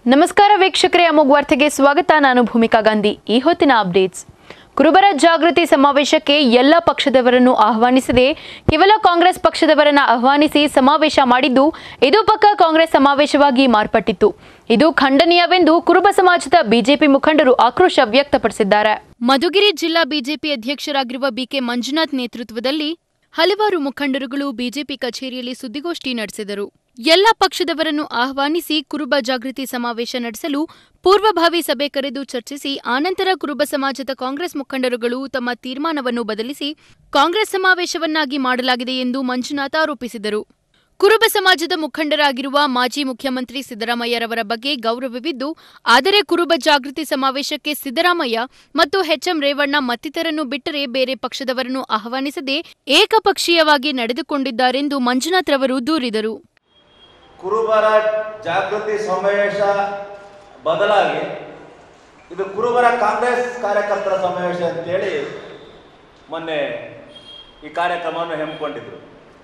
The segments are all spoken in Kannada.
ನಮಸ್ಕಾರ ವೀಕ್ಷಕರೇ ಅಮೋಘ್ ವಾರ್ತೆಗೆ ಸ್ವಾಗತ ನಾನು ಭೂಮಿಕಾ ಗಾಂಧಿ ಈ ಹೊತ್ತಿನ ಅಪ್ಡೇಟ್ಸ್ ಕುರುಬರ ಜಾಗೃತಿ ಸಮಾವೇಶಕ್ಕೆ ಎಲ್ಲ ಪಕ್ಷದವರನ್ನು ಆಹ್ವಾನಿಸದೆ ಕೇವಲ ಕಾಂಗ್ರೆಸ್ ಪಕ್ಷದವರನ್ನ ಆಹ್ವಾನಿಸಿ ಸಮಾವೇಶ ಮಾಡಿದ್ದು ಇದು ಪಕ್ಕ ಕಾಂಗ್ರೆಸ್ ಸಮಾವೇಶವಾಗಿ ಮಾರ್ಪಟ್ಟಿತ್ತು ಇದು ಖಂಡನೀಯವೆಂದು ಕುರುಬ ಸಮಾಜದ ಬಿಜೆಪಿ ಮುಖಂಡರು ಆಕ್ರೋಶ ವ್ಯಕ್ತಪಡಿಸಿದ್ದಾರೆ ಮಧುಗಿರಿ ಜಿಲ್ಲಾ ಬಿಜೆಪಿ ಅಧ್ಯಕ್ಷರಾಗಿರುವ ಬಿಕೆ ಮಂಜುನಾಥ್ ನೇತೃತ್ವದಲ್ಲಿ ಹಲವಾರು ಮುಖಂಡರುಗಳು ಬಿಜೆಪಿ ಕಚೇರಿಯಲ್ಲಿ ಸುದ್ದಿಗೋಷ್ಠಿ ನಡೆಸಿದರು ಎಲ್ಲ ಪಕ್ಷದವರನ್ನು ಆಹ್ವಾನಿಸಿ ಕುರುಬ ಜಾಗೃತಿ ಸಮಾವೇಶ ನಡೆಸಲು ಪೂರ್ವಭಾವಿ ಸಭೆ ಕರೆದು ಚರ್ಚಿಸಿ ಆನಂತರ ಕುರುಬ ಸಮಾಜದ ಕಾಂಗ್ರೆಸ್ ಮುಖಂಡರುಗಳು ತಮ್ಮ ತೀರ್ಮಾನವನ್ನು ಬದಲಿಸಿ ಕಾಂಗ್ರೆಸ್ ಸಮಾವೇಶವನ್ನಾಗಿ ಮಾಡಲಾಗಿದೆ ಎಂದು ಮಂಜುನಾಥ್ ಆರೋಪಿಸಿದರು ಕುರುಬ ಸಮಾಜದ ಮುಖಂಡರಾಗಿರುವ ಮಾಜಿ ಮುಖ್ಯಮಂತ್ರಿ ಸಿದ್ದರಾಮಯ್ಯರವರ ಬಗ್ಗೆ ಗೌರವವಿದ್ದು ಆದರೆ ಕುರುಬ ಜಾಗೃತಿ ಸಮಾವೇಶಕ್ಕೆ ಸಿದ್ದರಾಮಯ್ಯ ಮತ್ತು ಎಚ್ಎಂ ರೇವಣ್ಣ ಮತ್ತಿತರನ್ನು ಬಿಟ್ಟರೆ ಬೇರೆ ಪಕ್ಷದವರನ್ನು ಆಹ್ವಾನಿಸದೆ ಏಕಪಕ್ಷೀಯವಾಗಿ ನಡೆದುಕೊಂಡಿದ್ದಾರೆಂದು ಮಂಜುನಾಥ್ ರವರು ದೂರಿದರು ಕುರುಬರ ಜಾಗೃತಿ ಸಮಾವೇಶ ಬದಲಾಗಿ ಇದು ಕುರುಬರ ಕಾಂಗ್ರೆಸ್ ಕಾರ್ಯಕರ್ತರ ಸಮಾವೇಶ ಅಂತೇಳಿ ಮೊನ್ನೆ ಈ ಕಾರ್ಯಕ್ರಮವನ್ನು ಹಮ್ಮಿಕೊಂಡಿದ್ರು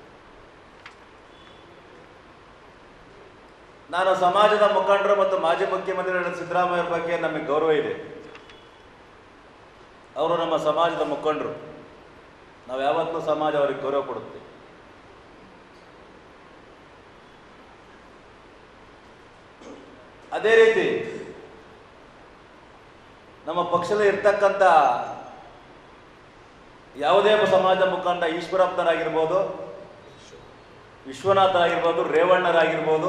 ನಾನು ಸಮಾಜದ ಮುಖಂಡರು ಮತ್ತು ಮಾಜಿ ಮುಖ್ಯಮಂತ್ರಿಗಳ ಸಿದ್ದರಾಮಯ್ಯ ಬಗ್ಗೆ ನಮಗೆ ಗೌರವ ಇದೆ ಅವರು ನಮ್ಮ ಸಮಾಜದ ಮುಖಂಡರು ನಾವು ಯಾವತ್ತೂ ಸಮಾಜ ಅವರಿಗೆ ಗೌರವ ಕೊಡುತ್ತೆ ಅದೇ ರೀತಿ ನಮ್ಮ ಪಕ್ಷದಲ್ಲಿ ಇರ್ತಕ್ಕಂಥ ಯಾವುದೇ ಒಬ್ಬ ಸಮಾಜದ ಮುಖಂಡ ಈಶ್ವರಪ್ಪನರಾಗಿರ್ಬೋದು ವಿಶ್ವನಾಥರಾಗಿರ್ಬೋದು ರೇವಣ್ಣರಾಗಿರ್ಬೋದು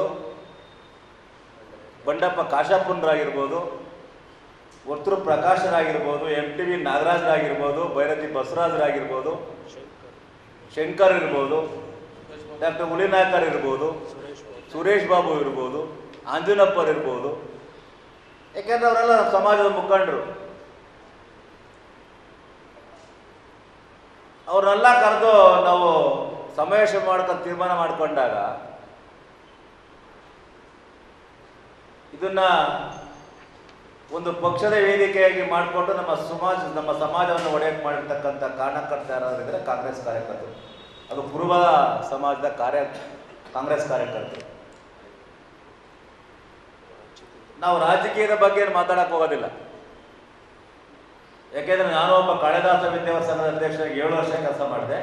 ಬಂಡಪ್ಪ ಕಾಶಪ್ಪನರಾಗಿರ್ಬೋದು ವರ್ತೂರು ಪ್ರಕಾಶರಾಗಿರ್ಬೋದು ಎಂ ಟಿ ವಿ ನಾಗರಾಜರಾಗಿರ್ಬೋದು ಭೈರತಿ ಬಸವರಾಜರಾಗಿರ್ಬೋದು ಶಂಕರ್ ಇರ್ಬೋದು ಡಾಕ್ಟರ್ ಹುಲಿನಾಯಕರ್ ಇರ್ಬೋದು ಸುರೇಶ್ ಬಾಬು ಇರ್ಬೋದು ಆಂಜನಪ್ಪರ್ ಇರ್ಬೋದು ಯಾಕೆಂದ್ರೆ ಅವರೆಲ್ಲ ನಮ್ಮ ಸಮಾಜದ ಮುಖಂಡರು ಅವ್ರನ್ನೆಲ್ಲ ಕರೆದು ನಾವು ಸಮಾವೇಶ ಮಾಡ್ಕೊಂಡು ತೀರ್ಮಾನ ಮಾಡಿಕೊಂಡಾಗ ಇದನ್ನ ಒಂದು ಪಕ್ಷದ ವೇದಿಕೆಯಾಗಿ ಮಾಡಿಕೊಂಡು ನಮ್ಮ ಸಮಾಜ ನಮ್ಮ ಸಮಾಜವನ್ನು ಒಡೆಯಕ್ಕೆ ಮಾಡಿರ್ತಕ್ಕಂಥ ಕಾರಣಕರ್ತ ಯಾರಾದ್ರಿದ್ರೆ ಕಾಂಗ್ರೆಸ್ ಕಾರ್ಯಕರ್ತರು ಅದು ಪೂರ್ವ ಸಮಾಜದ ಕಾರ್ಯ ಕಾಂಗ್ರೆಸ್ ಕಾರ್ಯಕರ್ತರು ನಾವು ರಾಜಕೀಯದ ಬಗ್ಗೆ ಏನು ಮಾತಾಡಕ್ಕೆ ಹೋಗೋದಿಲ್ಲ ಯಾಕೆಂದ್ರೆ ನಾನು ಒಬ್ಬ ಕಾಳಿದಾಸ ವಿದ್ಯಾವರ ಸಂಘದ ಅಧ್ಯಕ್ಷರಾಗಿ ಏಳು ವರ್ಷ ಕೆಲಸ ಮಾಡಿದೆ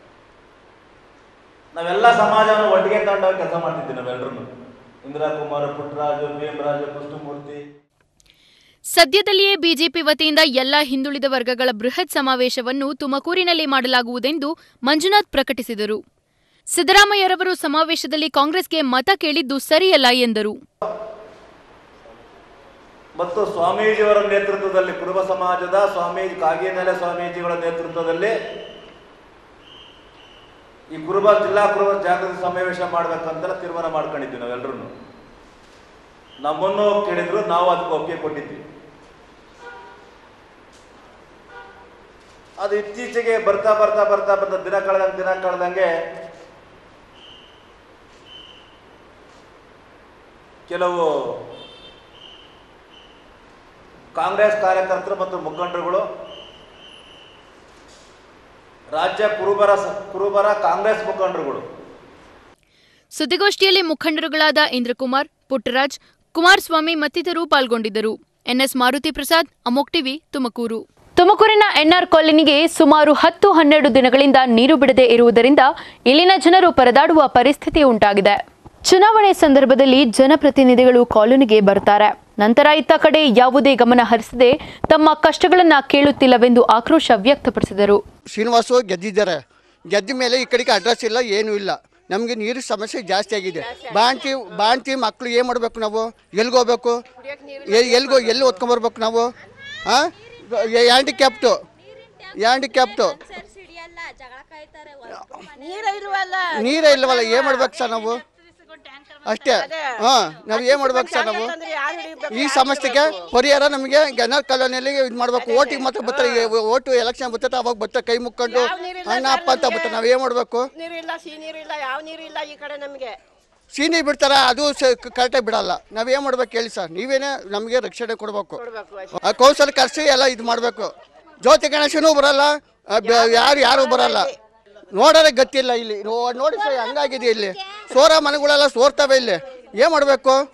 ನಾವೆಲ್ಲ ಸಮಾಜವನ್ನು ಒಟ್ಟಿಗೆ ತಗೊಂಡೋಗಿ ಕೆಲಸ ಮಾಡ್ತಿದ್ವಿ ನಾವೆಲ್ಲರೂ ಇಂದಿರಾ ಕುಮಾರ್ ಪುಟ್ಟರಾಜು ಭೀಮರಾಜು ಕೃಷ್ಣಮೂರ್ತಿ ಸದ್ಯದಲ್ಲಿಯೇ ಬಿಜೆಪಿ ವತಿಯಿಂದ ಎಲ್ಲ ಹಿಂದುಳಿದ ವರ್ಗಗಳ ಬೃಹತ್ ಸಮಾವೇಶವನ್ನು ತುಮಕೂರಿನಲ್ಲಿ ಮಾಡಲಾಗುವುದೆಂದು ಮಂಜುನಾಥ್ ಪ್ರಕಟಿಸಿದರು ಸಿದ್ದರಾಮಯ್ಯರವರು ಸಮಾವೇಶದಲ್ಲಿ ಕಾಂಗ್ರೆಸ್ಗೆ ಮತ ಕೇಳಿದ್ದು ಸರಿಯಲ್ಲ ಎಂದರು ಮತ್ತು ಸ್ವಾಮೀಜಿಯವರ ನೇತೃತ್ವದಲ್ಲಿ ಕುರುಬ ಸಮಾಜದ ಸ್ವಾಮೀಜಿ ಕಾಗಿನೆಲೆ ಸ್ವಾಮೀಜಿಗಳ ನೇತೃತ್ವದಲ್ಲಿ ಈ ಕುರುಬ ಜಿಲ್ಲಾ ಕುರುಬ ಜಾಗೃತಿ ಸಮಾವೇಶ ಮಾಡ್ಬೇಕಂತೆಲ್ಲ ತೀರ್ಮಾನ ಮಾಡ್ಕೊಂಡಿದ್ವಿ ನಾವೆಲ್ಲರೂ ನಮ್ಮನ್ನು ಕೇಳಿದ್ರು ನಾವು ಅದಕ್ಕೆ ಒಪ್ಪಿಗೆ ಕೊಟ್ಟಿದ್ವಿ ಅದು ಇತ್ತೀಚೆಗೆ ಬರ್ತಾ ಬರ್ತಾ ಬರ್ತಾ ಬರ್ತಾ ದಿನ ಕಳೆದಂಗೆ ದಿನ ಕಳೆದಂಗೆ ಕೆಲವು ಕಾಂಗ್ರೆಸ್ ಕಾರ್ಯಕರ್ತರು ಮತ್ತು ಮುಖಂಡರುಗಳು ರಾಜ್ಯ ಕುರುಬರ ಸ- ಕುರುಬರ ಕಾಂಗ್ರೆಸ್ ಮುಖಂಡರುಗಳು ಸುದ್ದಿಗೋಷ್ಠಿಯಲ್ಲಿ ಮುಖಂಡರುಗಳಾದ ಇಂದ್ರಕುಮಾರ್ ಪುಟ್ಟರಾಜ್ ಕುಮಾರಸ್ವಾಮಿ ಮತ್ತಿತರರು ಪಾಲ್ಗೊಂಡಿದ್ದರು ಎನ್ಎಸ್ ಮಾರುತಿ ಪ್ರಸಾದ್ ಅಮೋಕ್ ಟಿವಿ ತುಮಕೂರು ತುಮಕೂರಿನ ಎನ್ಆರ್ ಕಾಲೋನಿಗೆ ಸುಮಾರು ಹತ್ತು ಹನ್ನೆರಡು ದಿನಗಳಿಂದ ನೀರು ಬಿಡದೆ ಇರುವುದರಿಂದ ಇಲ್ಲಿನ ಜನರು ಪರದಾಡುವ ಪರಿಸ್ಥಿತಿ ಉಂಟಾಗಿದೆ ಚುನಾವಣೆ ಸಂದರ್ಭದಲ್ಲಿ ಜನಪ್ರತಿನಿಧಿಗಳು ಕಾಲೋನಿಗೆ ಬರ್ತಾರೆ ನಂತರ ಇತ್ತ ಕಡೆ ಯಾವುದೇ ಗಮನ ಹರಿಸದೆ ತಮ್ಮ ಕಷ್ಟಗಳನ್ನ ಕೇಳುತ್ತಿಲ್ಲವೆಂದು ಆಕ್ರೋಶ ವ್ಯಕ್ತಪಡಿಸಿದರು ಶ್ರೀನಿವಾಸು ಗೆದ್ದಿದ್ದಾರೆ ಗೆದ್ದ ಮೇಲೆ ಈ ಕಡೆಗೆ ಅಡ್ರೆಸ್ ಇಲ್ಲ ಏನೂ ಇಲ್ಲ ನಮಗೆ ನೀರು ಸಮಸ್ಯೆ ಜಾಸ್ತಿ ಆಗಿದೆ ಬಾಣ್ತಿ ಬಾಣ್ತಿ ಮಕ್ಕಳು ಏನು ಮಾಡಬೇಕು ನಾವು ಎಲ್ಲಿಗೆ ಹೋಗ್ಬೇಕು ಎಲ್ಲಿಗೋ ಎಲ್ಲಿ ಓದ್ಕೊಂಬರ್ಬೇಕು ನಾವು ಹಾಂ ಹ್ಯಾಂಡಿಕ್ಯಾಪ್ಟು ಹ್ಯಾಂಡಿಕ್ಯಾಪ್ಟು ನೀರೇ ಇಲ್ವಲ್ಲ ನೀರೇ ಇಲ್ಲವಲ್ಲ ಏನು ಮಾಡ್ಬೇಕು ಸರ್ ನಾವು ಅಷ್ಟೇ ಹಾಂ ನಾವು ಏನು ಮಾಡ್ಬೇಕು ಸರ್ ನಾವು ಅಂದ್ರೆ ಯಾರು ಹಿಡಿಬೇಕು ಈ ಸಮಸ್ಯೆಗೆ ಪರಿಹಾರ ನಮಗೆ ಗನರ್ ಕಾಲೋನಿಯಲ್ಲಿ ಇದು ಮಾಡ್ಬೇಕು ಓಟಿಗೆ ಮಾತ್ರ ಬರ್ತಾರೆ ಈಗ ಓಟು ಎಲೆಕ್ಷನ್ ಬರ್ತೈತೆ ಅವಾಗ ಬರ್ತಾರೆ ಕೈ ಮುಕ್ಕೊಂಡು ಅಣ್ಣ ಅಪ್ಪ ಅಂತ ಬರ್ತಾರೆ ನಾವು ಏನು ಮಾಡಬೇಕು ನೀರಿಲ್ಲ ಸಿಹಿ ನೀರಿಲ್ಲ ಯಾವ ನೀರಿಲ್ಲ ಈ ಕಡೆ ನಮಗೆ ಸೀನಿ ಬಿಡ್ತಾರ ಅದು ಕರೆಕ್ಟಾಗಿ ಬಿಡಲ್ಲ ನಾವೇನು ಮಾಡ್ಬೇಕು ಹೇಳಿ ಸರ್ ನೀವೇನೇ ನಮಗೆ ರಕ್ಷಣೆ ಕೊಡಬೇಕು ಕೊಡ್ಬೇಕು ಆ ಕೌನ್ಸಲ್ ಕರೆಸಿ ಎಲ್ಲ ಇದು ಮಾಡಬೇಕು ಜ್ಯೋತಿ ಗಣೇಶನೂ ಬರಲ್ಲ ಆ, ಬ- ಯಾರು ಯಾರು ಬರಲ್ಲ ನೋಡೋರೆ ಗತ್ತಿಲ್ಲ ಇಲ್ಲಿ ನೋ- ನೋಡಿ ಸರ್ ಹಂಗಾಗಿದೆ ಇಲ್ಲಿ ಸೋರ ಮನೆಗಳೆಲ್ಲ ಸೋರ್ತವೆ ಇಲ್ಲಿ ಏನು ಮಾಡಬೇಕು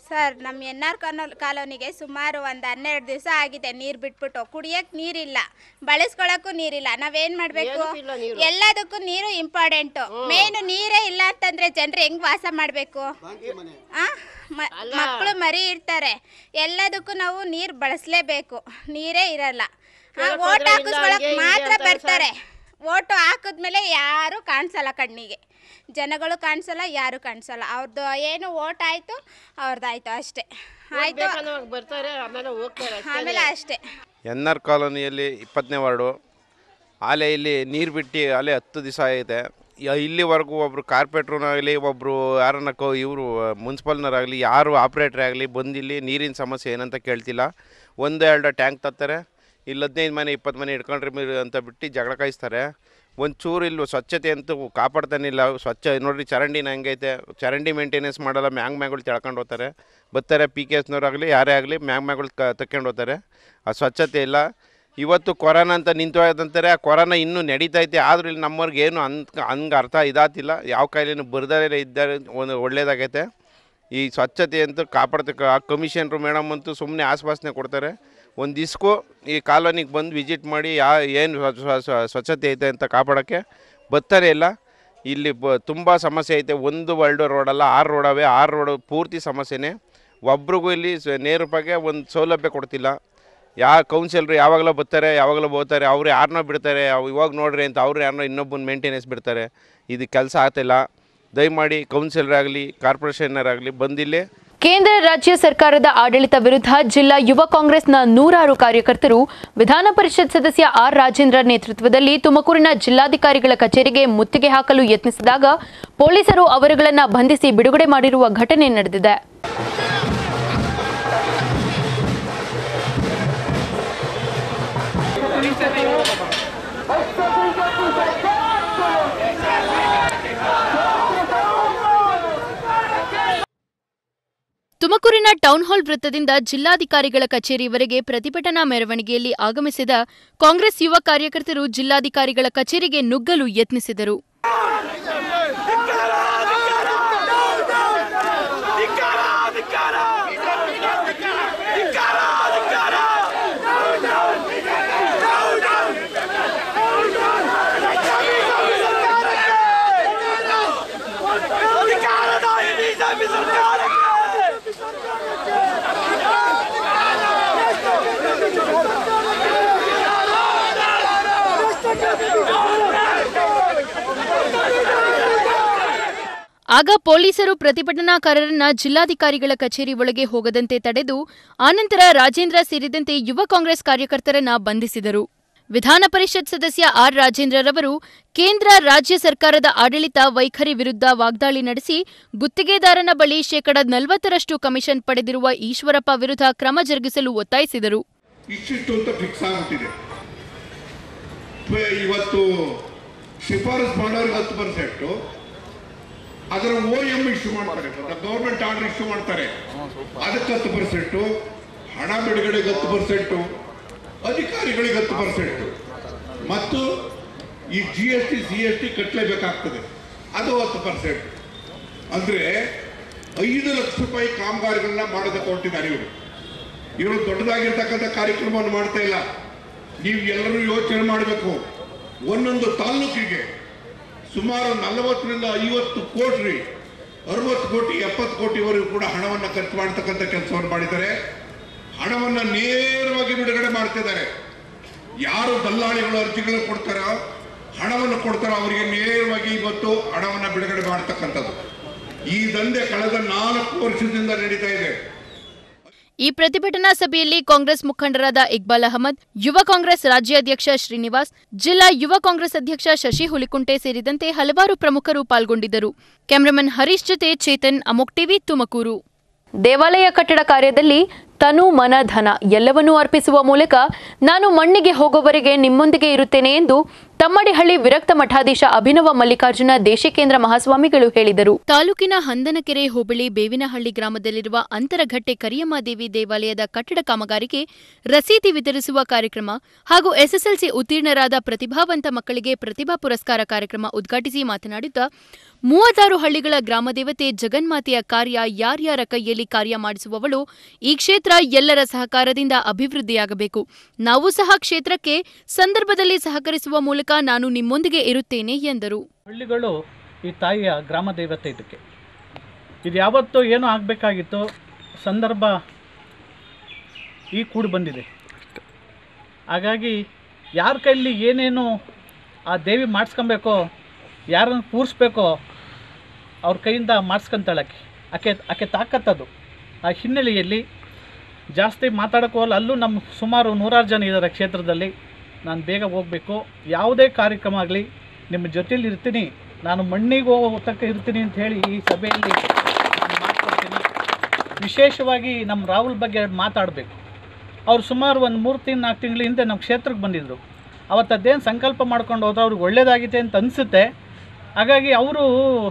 ಸರ್ ನಮ್ಮ ಎನ್ ಆರ್ ಕಾಲೋನಿಗೆ ಸುಮಾರು ಒಂದು ಹನ್ನೆರಡು ದಿವಸ ಆಗಿದೆ ನೀರು ಬಿಟ್ಬಿಟ್ಟು ಕುಡಿಯಕ್ಕೆ ನೀರಿಲ್ಲ ಬಳಸ್ಕೊಳಕ್ಕೂ ನೀರಿಲ್ಲ ನಾವೇನು ಮಾಡಬೇಕು ಏನಕ್ಕೂ ಇಲ್ಲ ನೀರು. ಎಲ್ಲದಕ್ಕೂ ನೀರು ಇಂಪಾರ್ಟೆಂಟು ಮೇನು ನೀರೇ ಇಲ್ಲ ಅಂತಂದ್ರೆ ಜನರು ಹೆಂಗ್ ವಾಸ ಮಾಡಬೇಕು ಮಕ್ಕಳು ಮರಿ ಇರ್ತಾರೆ ಎಲ್ಲದಕ್ಕೂ ನಾವು ನೀರು ಬಳಸಲೇಬೇಕು ನೀರೇ ಇರಲ್ಲ ಕೇಳಕ್ ಓಟ್ ಹೋದ್ರೆ ಇಲ್ಲ, ಹಾಕಿಸ್ಕೊಳಕ್ ಹಂಗೆ ಹಿಂಗೆ ಮಾತ್ರ ಅಂತಾರೆ ಬರ್ತಾರೆ ಓಟು ಹಾಕಿದ್ಮೇಲೆ ಯಾರು ಕಾಣಿಸಲ್ಲ ಕಣ್ಣಿಗೆ ಜನಗಳು ಕಾಣಿಸಲ್ಲ ಯಾರು ಕಾಣಿಸಲ್ಲ ಅವ್ರದ್ದು ಏನು ಓಟ್ ಆಯ್ತು ಅವ್ರದ್ದಾಯ್ತು ಅಷ್ಟೇ ಆಯ್ತು ಬೇಕನ್ನೋವಾಗ ಬರ್ತಾರೆ ಆಮೇಲೆ ಹೋಗ್ತಾರೆ ಅಷ್ಟೇ. ಆಮೇಲೆ ಅಷ್ಟೇ ಎನ್ ಆರ್ ಕಾಲೋನಿಯಲ್ಲಿ ಇಪ್ಪತ್ತನೇ ವಾರ್ಡು ಆಲೆ ಇಲ್ಲಿ ನೀರು ಬಿಟ್ಟು ಅಲ್ಲೇ ಹತ್ತು ದಿವಸ ಐತೆ ಯ- ಇಲ್ಲಿವರೆಗೂ ಒಬ್ಬರು ಕಾರ್ಪೊರೇಟ್ರನಾಗಲಿ ಒಬ್ಬರು ಯಾರನ್ನ ಕೋ ಇವರು ಮುನ್ಸಿಪಲ್ನವರಾಗಲಿ ಯಾರು ಆಪ್ರೇಟ್ರ್ ಆಗಲಿ ಬಂದಿಲ್ಲಿ ನೀರಿನ ಸಮಸ್ಯೆ ಏನಂತ ಕೇಳ್ತಿಲ್ಲ ಒಂದು ಎರಡು ಟ್ಯಾಂಕ್ ತತ್ತಾರೆ ಇಲ್ಲಿ ಹದಿನೈದು ಮನೆ ಇಪ್ಪತ್ತು ಮನೆ ಇಟ್ಕೊಂಡ್ರೆ ಮೀರು ಅಂತ ಬಿಟ್ಟು ಜಗಳ ಕಾಯಿಸ್ತಾರೆ ಒಂದು ಚೂರು ಇಲ್ಲಿ ಸ್ವಚ್ಛತೆ ಅಂತೂ ಕಾಪಾಡ್ತಾನಿಲ್ಲ ಸ್ವಚ್ಛ ನೋಡ್ರಿ ಚರಂಡಿನ ಹೆಂಗೈತೆ ಚರಂಡಿ ಮೇಂಟೆನೆನ್ಸ್ ಮಾಡಲ್ಲ ಮ್ಯಾಂಗ್ ಮ್ಯಾಗಳು ತೆಳ್ಕೊಂಡು ಹೋಗ್ತಾರೆ ಬರ್ತಾರೆ ಪಿ ಕೆ ಎಸ್ನವರಾಗಲಿ ಯಾರೇ ಆಗಲಿ ಮ್ಯಾಂಗ್ ಮ್ಯಾಗಳು ಕ ತಕ್ಕೊಂಡು ಹೋಗ್ತಾರೆ ಆ ಸ್ವಚ್ಛತೆ ಇಲ್ಲ ಇವತ್ತು ಕೊರೋನಾ ಅಂತ ನಿಂತು ಹೋಯ್ತಂತಾರೆ ಆ ಕೊರೋನಾ ಇನ್ನೂ ನಡೀತೈತೆ ಆದರೂ ಇಲ್ಲಿ ನಮ್ಮವ್ರಿಗೆ ಏನು ಅಂತ ಹಂಗೆ ಅರ್ಥ ಇದಾತಿಲ್ಲ ಯಾವ ಕಾಯಿಲೆನೂ ಬರ್ದೇ ಇದ್ದಾರೆ ಒಂದು ಒಳ್ಳೇದಾಗೈತೆ ಈ ಸ್ವಚ್ಛತೆ ಅಂತೂ ಕಾಪಾಡ್ತಕ್ಕ ಆ ಕಮಿಷನ್ರು ಮೇಡಮ್ ಅಂತೂ ಸುಮ್ಮನೆ ಆಶ್ವಾಸನೆ ಕೊಡ್ತಾರೆ ಒಂದು ದಿಸ್ಕು ಈ ಕಾಲೋನಿಗೆ ಬಂದು ವಿಸಿಟ್ ಮಾಡಿ ಯಾ ಏನು ಸ್ವ- ಸ್ವ- ಸ್ವಚ್ಛತೆ ಐತೆ ಅಂತ ಕಾಪಾಡೋಕ್ಕೆ ಬರ್ತಾರೆ ಇಲ್ಲ ಇಲ್ಲಿ ಬ ತುಂಬ ಸಮಸ್ಯೆ ಐತೆ ಒಂದು ವರ್ಲ್ಡ್ ರೋಡಲ್ಲ ಆರು ರೋಡವೆ ಆರು ರೋಡ್ ಪೂರ್ತಿ ಸಮಸ್ಯೆನೇ ಒಬ್ರಿಗೂ ಇಲ್ಲಿ ಸ- ನೇರವಾಗಿ ಒಂದು ಸೌಲಭ್ಯ ಕೊಡ್ತಿಲ್ಲ ಯಾ ಕೌನ್ಸಿಲ್ರು ಯಾವಾಗಲೂ ಬರ್ತಾರೆ ಯಾವಾಗಲೂ ಹೋಗ್ತಾರೆ ಅವ್ರು ಯಾರನ್ನೋ ಬಿಡ್ತಾರೆ ಅವು ಇವಾಗ ನೋಡ್ರಿ ಅಂತ ಅವ್ರು ಯಾರನ್ನೋ ಇನ್ನೊಬ್ಬನ ಮೇಂಟೆನೆನ್ಸ್ ಬಿಡ್ತಾರೆ ಇದು ಕೆಲಸ ಆಗ್ತಿಲ್ಲ ದಯಮಾಡಿ ಕೌನ್ಸಿಲರಾಗಲಿ ಕಾರ್ಪೊರೇಷನ್ನರಾಗಲಿ ಬಂದಿಲ್ಲಿ ಕೇಂದ್ರ ರಾಜ್ಯ ಸರ್ಕಾರದ ಆಡಳಿತ ವಿರುದ್ಧ ಜಿಲ್ಲಾ ಯುವ ಕಾಂಗ್ರೆಸ್ನ ನೂರಾರು ಕಾರ್ಯಕರ್ತರು ವಿಧಾನ ಪರಿಷತ್ ಸದಸ್ಯ ಆರ್ ರಾಜೇಂದ್ರ ನೇತೃತ್ವದಲ್ಲಿ ತುಮಕೂರಿನ ಜಿಲ್ಲಾಧಿಕಾರಿಗಳ ಕಚೇರಿಗೆ ಮುತ್ತಿಗೆ ಹಾಕಲು ಯತ್ನಿಸಿದಾಗ ಪೊಲೀಸರು ಅವರುಗಳನ್ನು ಬಂಧಿಸಿ ಬಿಡುಗಡೆ ಮಾಡಿರುವ ಘಟನೆ ನಡೆದಿದೆ ತುಮಕೂರಿನ ಟೌನ್ ಹಾಲ್ ವೃತ್ತದಿಂದ ಜಿಲ್ಲಾಧಿಕಾರಿಗಳ ಕಚೇರಿವರೆಗೆ ಪ್ರತಿಭಟನಾ ಮೆರವಣಿಗೆಯಲ್ಲಿ ಆಗಮಿಸಿದ ಕಾಂಗ್ರೆಸ್ ಯುವ ಕಾರ್ಯಕರ್ತರು ಜಿಲ್ಲಾಧಿಕಾರಿಗಳ ಕಚೇರಿಗೆ ನುಗ್ಗಲು ಯತ್ನಿಸಿದರು ಆಗ ಪೊಲೀಸರು ಪ್ರತಿಭಟನಾಕಾರರನ್ನ ಜಿಲ್ಲಾಧಿಕಾರಿಗಳ ಕಚೇರಿ ಒಳಗೆ ಹೋಗದಂತೆ ತಡೆದು ಆನಂತರ ರಾಜೇಂದ್ರ ಸೇರಿದಂತೆ ಯುವ ಕಾಂಗ್ರೆಸ್ ಕಾರ್ಯಕರ್ತರನ್ನ ಬಂಧಿಸಿದರು ವಿಧಾನ ಪರಿಷತ್ ಸದಸ್ಯ ಆರ್ ರಾಜೇಂದ್ರರವರು ಕೇಂದ್ರ ರಾಜ್ಯ ಸರ್ಕಾರದ ಆಡಳಿತ ವೈಖರಿ ವಿರುದ್ಧ ವಾಗ್ದಾಳಿ ನಡೆಸಿ ಗುತ್ತಿಗೆದಾರನ ಬಳಿ ಶೇಕಡ ನಲವತ್ತರಷ್ಟು ಕಮಿಷನ್ ಪಡೆದಿರುವ ಈಶ್ವರಪ್ಪ ವಿರುದ್ಧ ಕ್ರಮ ಜರುಗಿಸಲು ಒತ್ತಾಯಿಸಿದರು ಇಷ್ಟಿಷ್ಟು ಅಂತ ಫಿಕ್ಸ್ ಆಗ್ಬಿಟ್ಟಿದೆ ಪ- ಇವತ್ತು ಶಿಫಾರಸ್ ಮಾಡೋರಿಗೆ ಹತ್ತು ಪರ್ಸೆಂಟು ಅದರ ಓ ಎಂ ಇಶ್ಯೂ ಮಾಡ್ತಾರೆ ಗೌರ್ಮೆಂಟ್ ಆರ್ಡರ್ ಇಶ್ಯೂ ಮಾಡ್ತಾರೆ ಅದಕ್ಕೆ ಹತ್ತು ಪರ್ಸೆಂಟು ಹಣ ಬಿಡುಗಡೆಗೆ ಹತ್ತು ಪರ್ಸೆಂಟು ಅಧಿಕಾರಿಗಳಿಗೆ ಹತ್ತು ಪರ್ಸೆಂಟು ಮತ್ತು ಈ G S T C S T ಕಟ್ಟಲೇಬೇಕಾಗ್ತದೆ ಅದು ಹತ್ತು ಪರ್ಸೆಂಟ್ ಅಂದರೆ ಐದು ಲಕ್ಷ ರೂಪಾಯಿ ಕಾಮಗಾರಿಗಳನ್ನ ಮಾಡೋದಕ್ಕೆ ಹೊರಟಿದ್ದಾರೆ ಇವರು ಇವರು ದೊಡ್ಡದಾಗಿರ್ತಕ್ಕಂಥ ಕಾರ್ಯಕ್ರಮವನ್ನು ಮಾಡ್ತಾ ಇಲ್ಲ ನೀವು ಎಲ್ಲರೂ ಯೋಚನೆ ಮಾಡಬೇಕು ಒಂದೊಂದು ತಾಲ್ಲೂಕಿಗೆ ಸುಮಾರು ನಲವತ್ತರಿಂದ ಐವತ್ತು ಕೋಟಿ ಅರವತ್ತು ಕೋಟಿ ಎಪ್ಪತ್ತು ಕೋಟಿವರೆಗೂ ಕೂಡ ಹಣವನ್ನು ಖರ್ಚು ಮಾಡ್ತಕ್ಕಂಥ ಕೆಲಸವನ್ನು ಮಾಡಿದ್ದಾರೆ ಹಣವನ್ನು ನೇರವಾಗಿ ಬಿಡುಗಡೆ ಮಾಡ್ತಿದ್ದಾರೆ ಯಾರು ದಲ್ಲಾಳಿಗಳು ಅರ್ಜಿಗಳು ಕೊಡ್ತಾರೋ ಹಣವನ್ನು ಕೊಡ್ತಾರೋ ಅವರಿಗೆ ನೇರವಾಗಿ ಇವತ್ತು ಹಣವನ್ನು ಬಿಡುಗಡೆ ಮಾಡ್ತಕ್ಕಂಥದ್ದು ಈ ದಂಧೆ ಕಳೆದ ನಾಲ್ಕು ವರ್ಷದಿಂದ ನಡೀತಾ ಇದೆ ಈ ಪ್ರತಿಭಟನಾ ಸಭೆಯಲ್ಲಿ ಕಾಂಗ್ರೆಸ್ ಮುಖಂಡರಾದ ಇಕ್ಬಾಲ್ ಅಹಮದ್ ಯುವ ಕಾಂಗ್ರೆಸ್ ರಾಜ್ಯಾಧ್ಯಕ್ಷ ಶ್ರೀನಿವಾಸ್ ಜಿಲ್ಲಾ ಯುವ ಕಾಂಗ್ರೆಸ್ ಅಧ್ಯಕ್ಷ ಶಶಿ ಹುಲಿಕುಂಟೆ ಸೇರಿದಂತೆ ಹಲವಾರು ಪ್ರಮುಖರು ಪಾಲ್ಗೊಂಡಿದ್ದರು ಕ್ಯಾಮರಾಮನ್ ಹರೀಶ್ ಜೊತೆ ಚೇತನ್ ಅಮೋಕ್ ಟಿವಿ ತುಮಕೂರು ದೇವಾಲಯ ಕಟ್ಟಡ ಕಾರ್ಯದಲ್ಲಿ ತನು ಮನ ಧನ ಎಲ್ಲವನ್ನೂ ಅರ್ಪಿಸುವ ಮೂಲಕ ನಾನು ಮಣ್ಣಿಗೆ ಹೋಗುವವರೆಗೆ ನಿಮ್ಮೊಂದಿಗೆ ಇರುತ್ತೇನೆ ಎಂದು ತಮ್ಮಡಿಹಳ್ಳಿ ವಿರಕ್ತ ಮಠಾಧೀಶ ಅಭಿನವ ಮಲ್ಲಿಕಾರ್ಜುನ ದೇಶಿಕೇಂದ್ರ ಮಹಾಸ್ವಾಮಿಗಳು ಹೇಳಿದರು ತಾಲೂಕಿನ ಹಂದನಕೆರೆ ಹೋಬಳಿ ಬೇವಿನಹಳ್ಳಿ ಗ್ರಾಮದಲ್ಲಿರುವ ಅಂತರಘಟ್ಟೆ ಕರಿಯಮ್ಮಾದೇವಿ ದೇವಾಲಯದ ಕಟ್ಟಡ ಕಾಮಗಾರಿಗೆ ರಸೀದಿ ವಿತರಿಸುವ ಕಾರ್ಯಕ್ರಮ ಹಾಗೂ ಎಸ್ಎಸ್ಎಲ್ಸಿ ಉತ್ತೀರ್ಣರಾದ ಪ್ರತಿಭಾವಂತ ಮಕ್ಕಳಿಗೆ ಪ್ರತಿಭಾ ಪುರಸ್ಕಾರ ಕಾರ್ಯಕ್ರಮ ಉದ್ಘಾಟಿಸಿ ಮಾತನಾಡಿದ ಮೂವತ್ತಾರು ಹಳ್ಳಿಗಳ ಗ್ರಾಮದೇವತೆ ಜಗನ್ಮಾತೆಯ ಕಾರ್ಯ ಯಾರ್ಯಾರ ಕೈಯಲ್ಲಿ ಕಾರ್ಯ ಮಾಡಿಸುವವಳು ಈ ಕ್ಷೇತ್ರ ಎಲ್ಲರ ಸಹಕಾರದಿಂದ ಅಭಿವೃದ್ಧಿಯಾಗಬೇಕು ನಾವು ಸಹ ಕ್ಷೇತ್ರಕ್ಕೆ ಸಂದರ್ಭದಲ್ಲಿ ಸಹಕರಿಸುವ ಮೂಲಕ ನಾನು ನಿಮ್ಮೊಂದಿಗೆ ಇರುತ್ತೇನೆ ಎಂದರು ಹಳ್ಳಿಗಳು ಈ ತಾಯಿಯ ಗ್ರಾಮ ದೇವತೆ ಇದಕ್ಕೆ ಇದು ಯಾವತ್ತೂ ಏನೋ ಆಗಬೇಕಾಗಿತ್ತು ಸಂದರ್ಭ ಈ ಕೂಡಿ ಬಂದಿದೆ ಹಾಗಾಗಿ ಯಾರ ಕೈಲಿ ಏನೇನು ಆ ದೇವಿ ಮಾಡಿಸ್ಕೊಬೇಕೋ ಯಾರನ್ನು ಕೂರಿಸ್ಬೇಕೋ ಅವ್ರ ಕೈಯಿಂದ ಮಾಡಿಸ್ಕೊಂತಾಳಕ್ಕೆ ಆಕೆ ಆಕೆ ತಾಕತ್ತದು ಆ ಹಿನ್ನೆಲೆಯಲ್ಲಿ ಜಾಸ್ತಿ ಮಾತಾಡೋಕ್ಕೂ ಹೋಗಲ್ಲ ಅಲ್ಲೂ ನಮ್ಮ ಸುಮಾರು ನೂರಾರು ಜನ ಇದ್ದಾರೆ ಕ್ಷೇತ್ರದಲ್ಲಿ ನಾನು ಬೇಗ ಹೋಗಬೇಕು ಯಾವುದೇ ಕಾರ್ಯಕ್ರಮ ಆಗಲಿ ನಿಮ್ಮ ಜೊತೆಲಿ ಇರ್ತೀನಿ ನಾನು ಮಣ್ಣಿಗೆ ಹೋಗೋ ತಕ್ಕ ಇರ್ತೀನಿ ಅಂತ ಹೇಳಿ ಈ ಸಭೆಯಲ್ಲಿ ನಾನು ಮಾತಾಡ್ತೀನಿ ವಿಶೇಷವಾಗಿ ನಮ್ಮ ರಾಹುಲ್ ಬಗ್ಗೆ ಎರಡು ಮಾತಾಡಬೇಕು ಅವ್ರು ಸುಮಾರು ಒಂದು ಮೂರು ತಿಂಗಳು ನಾಲ್ಕು ತಿಂಗಳ ಹಿಂದೆ ನಮ್ಮ ಕ್ಷೇತ್ರಕ್ಕೆ ಬಂದಿದ್ದರು ಅವತ್ತು ಅದೇನು ಸಂಕಲ್ಪ ಮಾಡ್ಕೊಂಡು ಹೋದ್ರೆ ಅವ್ರಿಗೆ ಒಳ್ಳೇದಾಗಿದೆ ಅಂತ ಅನಿಸುತ್ತೆ ಹಾಗಾಗಿ ಅವರು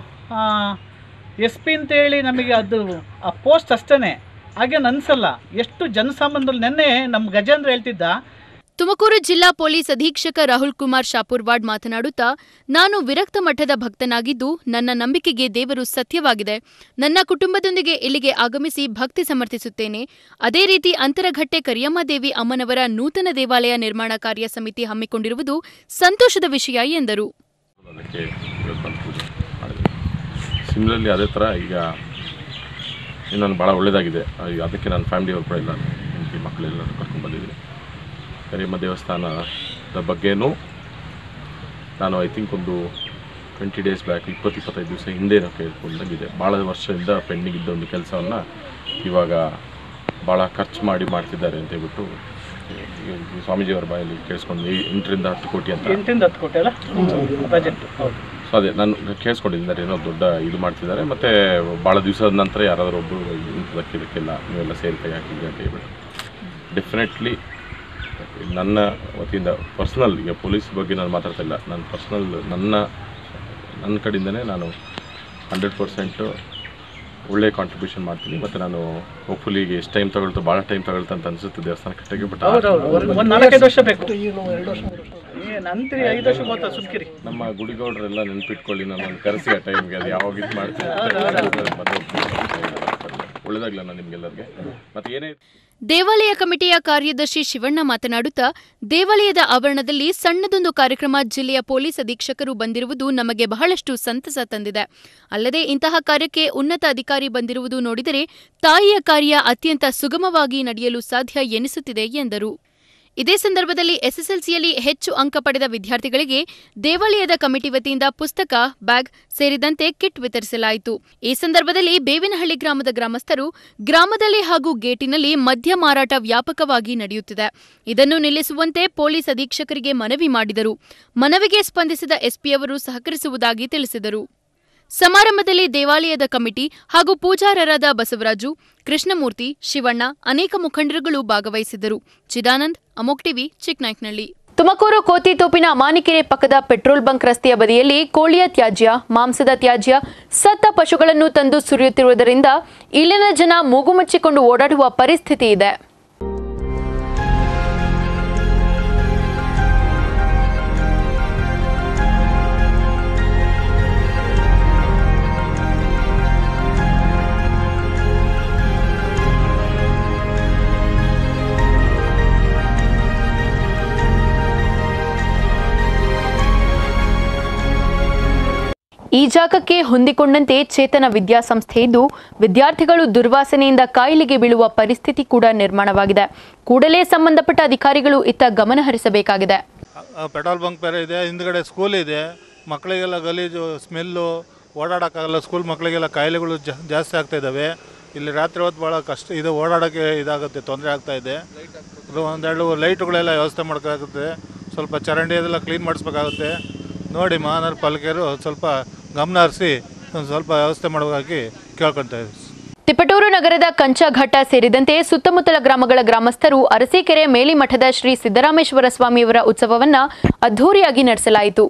ಎಸ್ ಪಿ ಅಂತೇಳಿ ನಮಗೆ ಅದು ಆ ಪೋಸ್ಟ್ ಅಷ್ಟೇ ಹಾಗೇನು ಅನಿಸಲ್ಲ ಎಷ್ಟು ಜನಸಾಮಾನ್ಯದಲ್ಲಿ ನೆನ್ನೆ ನಮ್ಮ ಗಜೇಂದ್ರ ಹೇಳ್ತಿದ್ದ ತುಮಕೂರು ಜಿಲ್ಲಾ ಪೊಲೀಸ್ ಅಧೀಕ್ಷಕ ರಾಹುಲ್ ಕುಮಾರ್ ಶಾಪುರ್ವಾಡ್ ಮಾತನಾಡುತ್ತಾ ನಾನು ವಿರಕ್ತ ಮಠದ ಭಕ್ತನಾಗಿದ್ದು ನನ್ನ ನಂಬಿಕೆಗೆ ದೇವರು ಸತ್ಯವಾಗಿದೆ ನನ್ನ ಕುಟುಂಬದೊಂದಿಗೆ ಇಲ್ಲಿಗೆ ಆಗಮಿಸಿ ಭಕ್ತಿ ಸಮರ್ಥಿಸುತ್ತೇನೆ ಅದೇ ರೀತಿ ಅಂತರಘಟ್ಟೆ ಕರಿಯಮ್ಮದೇವಿ ಅಮ್ಮನವರ ನೂತನ ದೇವಾಲಯ ನಿರ್ಮಾಣ ಕಾರ್ಯ ಸಮಿತಿ ಹಮ್ಮಿಕೊಂಡಿರುವುದು ಸಂತೋಷದ ವಿಷಯ ಎಂದರು ಅದಕ್ಕೆ ಇವತ್ತು ಬಂದು ಪೂಜೆ ಮಾಡಿದ್ವಿ ಸಿಮ್ಲಲ್ಲಿ ಅದೇ ಥರ ಈಗ ಇನ್ನೊಂದು ಭಾಳ ಒಳ್ಳೆಯದಾಗಿದೆ ಅಯ್ಯೋ, ಅದಕ್ಕೆ ನನ್ನ ಫ್ಯಾಮಿಲಿಯವ್ರು ಕೂಡ ಎಲ್ಲ ಹೆಂಡತಿ ಮಕ್ಕಳೆಲ್ಲರೂ ಕರ್ಕೊಂಡು ಬಂದಿದ್ದೀನಿ ಕರಿಯಮ್ಮ ದೇವಸ್ಥಾನದ ಬಗ್ಗೆನೂ ನಾನು ಐ ಥಿಂಕ್ ಒಂದು ಟ್ವೆಂಟಿ ಡೇಸ್ ಬ್ಯಾಕ್ ಇಪ್ಪತ್ತು ಇಪ್ಪತ್ತೈದು ದಿವಸ ಹಿಂದೆ ನಾವು ಕೇಳ್ಕೊಂಡಂಗಿದೆ ಭಾಳ ವರ್ಷದಿಂದ ಪೆಂಡಿಂಗ್ ಇದ್ದ ಒಂದು ಕೆಲಸವನ್ನು ಇವಾಗ ಭಾಳ ಖರ್ಚು ಮಾಡಿ ಮಾಡ್ತಿದ್ದಾರೆ ಅಂತ ಹೇಳ್ಬಿಟ್ಟು ಈ- ಈ ಸ್ವಾಮೀಜಿಯವರ ಬಾಯಲ್ಲಿ ಕೇಳಿಸ್ಕೊಂಡು ಈ ಎಂಟರಿಂದ ಹತ್ತು ಕೋಟಿ ಅಂತ ಎಂಟರಿಂದ ಹತ್ತು ಕೋಟಿ ಅಲ್ಲ ಬಜೆಟ್ ಹೌದು ಸೊ ಅದೇ ನಾನು ಕೇಳಿಸ್ಕೊಂಡಿದ್ದೀನಿ ಏನೋ ದೊಡ್ಡ ಇದು ಮಾಡ್ತಿದ್ದಾರೆ ಮತ್ತು ಭಾಳ ದಿವಸದ ನಂತರ ಯಾರಾದರೂ ಒಬ್ಬರು ಇಂಥದಕ್ಕೆ ಇದಕ್ಕೆಲ್ಲ ನೀವೆಲ್ಲ ಸೇರಿ ಕೈ ಹಾಕಿದ್ರಿ ಅಂತ ಹೇಳ್ಬಿಟ್ಟು ಡೆಫಿನೆಟ್ಲಿ ನನ್ನ ವತಿಯಿಂದ ಪರ್ಸ್ನಲ್ ಈಗ ಪೊಲೀಸ್ ಬಗ್ಗೆ ನಾನು ಮಾತಾಡ್ತಾ ಇಲ್ಲ ನನ್ನ ಪರ್ಸ್ನಲ್ ನನ್ನ ನನ್ನ ಕಡೆಯಿಂದನೇ ನಾನು ಹಂಡ್ರೆಡ್ ಪರ್ಸೆಂಟು ಒಳ್ಳೆ ಕಾಂಟ್ರಿಬ್ಯೂಷನ್ ಮಾಡ್ತೀನಿ ಮತ್ತು ನಾನು ಹೋಪ್ಫುಲಿ ಈಗ ಎಷ್ಟು ಟೈಮ್ ತಗೊಳ್ತು ಭಾಳ ಟೈಮ್ ತಗೊಳ್ತು ಅಂತ ಅನಿಸುತ್ತೆ ದೇವಸ್ಥಾನ ಕಟ್ಟಕ್ಕೆ ಬಟ್ ಹೌದೌದು ಒಂದು ನಾಲ್ಕೈದು ವರ್ಷ ಬೇಕು ಏನು ಅಂತೀರಿ ಐದು ವರ್ಷ ಗೊತ್ತಾ ಸುಮ್ಕಿರಿ ನಮ್ಮ ಗುಡಿಗೌಡರೆಲ್ಲ ನೆನ್ಪಿಟ್ಕೊಳ್ಳಿ ನಾನು ಒಂದು ಕರೆಸಿ ಆ ಟೈಮ್ಗೆ ಅದು ಯಾವಾಗ ಇದು ಮಾಡ್ತೀನಿ ಒಳ್ಳೇದಾಗಲ್ಲ ನಾನು ನಿಮ್ಗೆಲ್ಲರಿಗೆ ಮತ್ತು ಏನೇ ದೇವಾಲಯ ಕಮಿಟಿಯ ಕಾರ್ಯದರ್ಶಿ ಶಿವಣ್ಣ ಮಾತನಾಡುತ್ತಾ ದೇವಾಲಯದ ಆವರಣದಲ್ಲಿ ಸಣ್ಣದೊಂದು ಕಾರ್ಯಕ್ರಮ ಜಿಲ್ಲೆಯ ಪೊಲೀಸ್ ಅಧೀಕ್ಷಕರು ಬಂದಿರುವುದು ನಮಗೆ ಬಹಳಷ್ಟು ಸಂತಸ ತಂದಿದೆ ಅಲ್ಲದೆ ಇಂತಹ ಕಾರ್ಯಕ್ಕೆ ಉನ್ನತ ಅಧಿಕಾರಿ ಬಂದಿರುವುದು ನೋಡಿದರೆ ತಾಯಿಯ ಕಾರ್ಯ ಅತ್ಯಂತ ಸುಗಮವಾಗಿ ನಡೆಯಲು ಸಾಧ್ಯ ಎನಿಸುತ್ತಿದೆ ಎಂದರು ಇದೇ ಸಂದರ್ಭದಲ್ಲಿ ಎಸ್ಎಸ್ಎಲ್ಸಿಯಲ್ಲಿ ಹೆಚ್ಚು ಅಂಕ ಪಡೆದ ವಿದ್ಯಾರ್ಥಿಗಳಿಗೆ ದೇವಾಲಯದ ಕಮಿಟಿ ವತಿಯಿಂದ ಪುಸ್ತಕ ಬ್ಯಾಗ್ ಸೇರಿದಂತೆ ಕಿಟ್ ವಿತರಿಸಲಾಯಿತು ಈ ಸಂದರ್ಭದಲ್ಲಿ ಬೇವಿನಹಳ್ಳಿ ಗ್ರಾಮದ ಗ್ರಾಮಸ್ಥರು ಗ್ರಾಮದಲ್ಲಿ ಹಾಗೂ ಗೇಟಿನಲ್ಲಿ ಮದ್ಯ ಮಾರಾಟ ವ್ಯಾಪಕವಾಗಿ ನಡೆಯುತ್ತಿದೆ ಇದನ್ನು ನಿಲ್ಲಿಸುವಂತೆ ಪೊಲೀಸ್ ಅಧೀಕ್ಷಕರಿಗೆ ಮನವಿ ಮಾಡಿದರು ಮನವಿಗೆ ಸ್ಪಂದಿಸಿದ ಎಸ್ಪಿಯವರು ಸಹಕರಿಸುವುದಾಗಿ ತಿಳಿಸಿದರು ಸಮಾರಂಭದಲ್ಲಿ ದೇವಾಲಯದ ಕಮಿಟಿ ಹಾಗೂ ಪೂಜಾರರಾದ ಬಸವರಾಜು ಕೃಷ್ಣಮೂರ್ತಿ ಶಿವಣ್ಣ ಅನೇಕ ಮುಖಂಡರುಗಳು ಭಾಗವಹಿಸಿದ್ದರು ಚಿದಾನಂದ್ ಅಮೋಕ್ ಟಿವಿ ಚಿಕ್ಕನಾಯ್ಕನಹಳ್ಳಿ ತುಮಕೂರು ಕೋತಿತೋಪಿನ ಅಮಾನಿಕೆರೆ ಪಕ್ಕದ ಪೆಟ್ರೋಲ್ ಬಂಕ್ ರಸ್ತೆಯ ಬದಿಯಲ್ಲಿ ಕೋಳಿಯ ತ್ಯಾಜ್ಯ ಮಾಂಸದ ತ್ಯಾಜ್ಯ ಸತ್ತ ಪಶುಗಳನ್ನು ತಂದು ಸುರಿಯುತ್ತಿರುವುದರಿಂದ ಇಲ್ಲಿನ ಜನ ಮೂಗು ಮುಚ್ಚಿಕೊಂಡು ಓಡಾಡುವ ಪರಿಸ್ಥಿತಿ ಇದೆ ಈ ಜಾಗಕ್ಕೆ ಹೊಂದಿಕೊಂಡಂತೆ ಚೇತನ ವಿದ್ಯಾಸಂಸ್ಥೆ ಇದ್ದು ವಿದ್ಯಾರ್ಥಿಗಳು ದುರ್ವಾಸನೆಯಿಂದ ಕಾಯಿಲೆಗೆ ಬೀಳುವ ಪರಿಸ್ಥಿತಿ ಕೂಡ ನಿರ್ಮಾಣವಾಗಿದೆ ಕೂಡಲೇ ಸಂಬಂಧಪಟ್ಟ ಅಧಿಕಾರಿಗಳು ಇತ್ತ ಗಮನ ಹರಿಸಬೇಕಾಗಿದೆ ಪೆಟ್ರೋಲ್ ಬಂಕ್ ಬೇರೆ ಇದೆ ಹಿಂದ್ಗಡೆ ಸ್ಕೂಲ್ ಇದೆ ಮಕ್ಕಳಿಗೆಲ್ಲ ಗಲೀಜು ಸ್ಮೆಲ್ಲು ಓಡಾಡೋಕ್ಕಾಗಲ್ಲ ಸ್ಕೂಲ್ ಮಕ್ಕಳಿಗೆಲ್ಲ ಕಾಯಿಲೆಗಳು ಜಾ ಜಾಸ್ತಿ ಆಗ್ತಾ ಇದ್ದಾವೆ ಇಲ್ಲಿ ರಾತ್ರಿ ಹೊತ್ತು ಭಾಳ ಕಷ್ಟ ಇದು ಓಡಾಡೋಕ್ಕೆ ಇದಾಗುತ್ತೆ ತೊಂದರೆ ಆಗ್ತಾ ಇದೆ ಇದು ಒಂದೆರಡು ಲೈಟುಗಳೆಲ್ಲ ವ್ಯವಸ್ಥೆ ಮಾಡ್ಬೇಕಾಗುತ್ತೆ ಸ್ವಲ್ಪ ಚರಂಡಿ ಅದೆಲ್ಲ ಕ್ಲೀನ್ ಮಾಡಿಸ್ಬೇಕಾಗುತ್ತೆ ನೋಡಿ ಮಹಾನಗರ ಪಾಲಿಕೆಯವರು ಸ್ವಲ್ಪ ಗಮನ ಹರಿಸಿ ಒಂದು ಸ್ವಲ್ಪ ವ್ಯವಸ್ಥೆ ಮಾಡಬೇಕಾಗಿ ಕೇಳ್ಕೊತಾ ಇದ್ದೀವಿ ತಿಪಟೂರು ನಗರದ ಕಂಚಘಟ್ಟ ಸೇರಿದಂತೆ ಸುತ್ತಮುತ್ತಲ ಗ್ರಾಮಗಳ ಗ್ರಾಮಸ್ಥರು ಅರಸೀಕೆರೆ ಮೇಲಿಮಠದ ಶ್ರೀ ಸಿದ್ದರಾಮೇಶ್ವರ ಸ್ವಾಮಿಯವರ ಉತ್ಸವವನ್ನ ಅದ್ಧೂರಿಯಾಗಿ ನಡೆಸಲಾಯಿತು